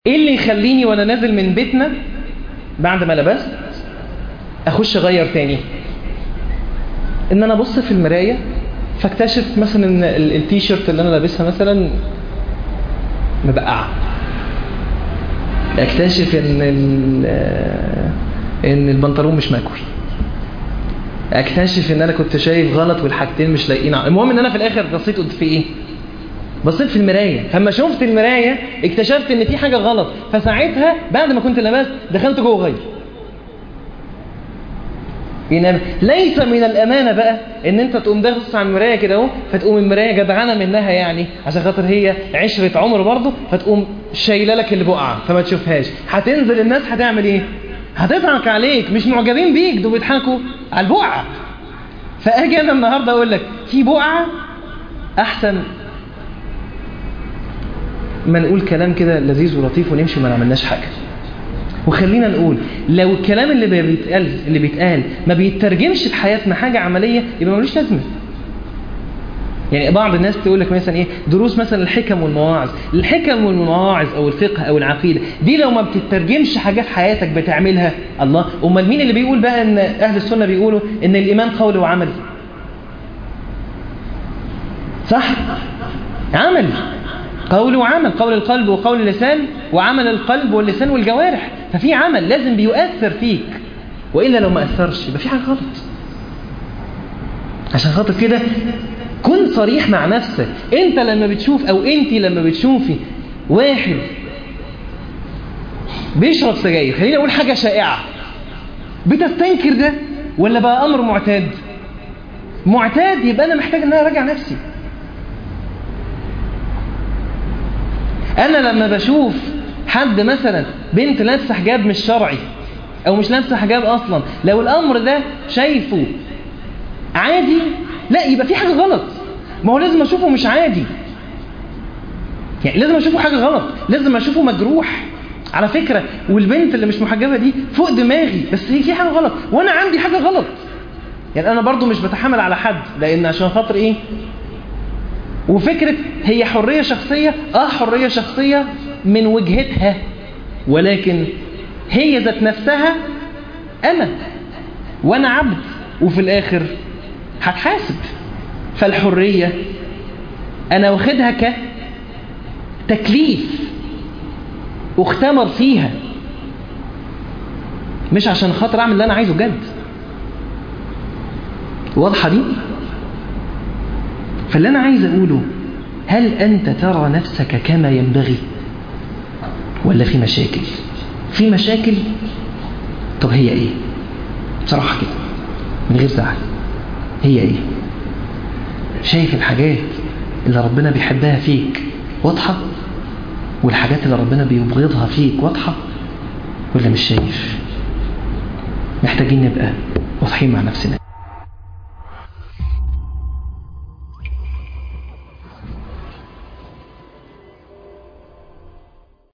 ايه اللي يخليني وانا نازل من بيتنا بعد ما لبست اخش اغير تاني ان انا ابص في المراية فاكتشف مثلا ان ال- التيشيرت اللي انا لابسها مثلا مبقعة اكتشف ان ال- ان البنطلون مش مكوي اكتشف ان انا كنت شايف غلط والحاجتين مش لايقين على- المهم ان انا في الاخر بصيت قلت في ايه بصيت في المراية فلما شفت المراية اكتشفت ان في حاجة غلط فساعتها بعد ما كنت لبست دخلت جوه غير إنما ليس من الأمانة بقى إن أنت تقوم داخل على المراية كده أهو فتقوم المراية جدعانة منها يعني عشان خاطر هي عشرة عمر برضه فتقوم شايلة لك اللي بقعة فما تشوفهاش هتنزل الناس هتعمل إيه؟ هتضحك عليك مش معجبين بيك دول بيضحكوا على البقعة فأجي أنا النهاردة أقول لك في بقعة أحسن ما نقول كلام كده لذيذ ولطيف ونمشي وما نعملناش حاجة وخلينا نقول لو الكلام اللي بيتقال اللي بيتقال ما بيترجمش في حياتنا حاجة عملية يبقى ملوش لازمة يعني بعض الناس تقول لك مثلا ايه دروس مثلا الحكم والمواعظ الحكم والمواعظ او الفقه او العقيده دي لو ما بتترجمش حاجه في حياتك بتعملها الله امال مين اللي بيقول بقى ان اهل السنه بيقولوا ان الايمان قول وعمل صح عمل قول وعمل قول القلب وقول اللسان وعمل القلب واللسان والجوارح ففي عمل لازم بيؤثر فيك وإلا لو ما أثرش يبقى في حاجة غلط عشان خاطر كده كن صريح مع نفسك انت لما بتشوف او انت لما بتشوفي واحد بيشرب سجاير خليني اقول حاجة شائعة بتستنكر ده ولا بقى امر معتاد معتاد يبقى انا محتاج ان انا اراجع نفسي انا لما بشوف حد مثلا بنت لابسه حجاب مش شرعي او مش لابسه حجاب اصلا لو الامر ده شايفه عادي لا يبقى في حاجه غلط ما هو لازم اشوفه مش عادي يعني لازم اشوفه حاجه غلط لازم اشوفه مجروح على فكره والبنت اللي مش محجبه دي فوق دماغي بس هي في حاجه غلط وانا عندي حاجه غلط يعني انا برضو مش بتحمل على حد لان عشان خاطر ايه وفكرة هي حرية شخصية اه حرية شخصية من وجهتها ولكن هي ذات نفسها انا وانا عبد وفي الاخر هتحاسب فالحرية انا واخدها كتكليف اختمر فيها مش عشان خاطر اعمل اللي انا عايزه جد واضحة دي فاللي أنا عايز أقوله هل أنت ترى نفسك كما ينبغي ولا في مشاكل في مشاكل طب هي إيه بصراحة كده من غير زعل هي إيه شايف الحاجات اللي ربنا بيحبها فيك واضحة والحاجات اللي ربنا بيبغضها فيك واضحة ولا مش شايف محتاجين نبقى واضحين مع نفسنا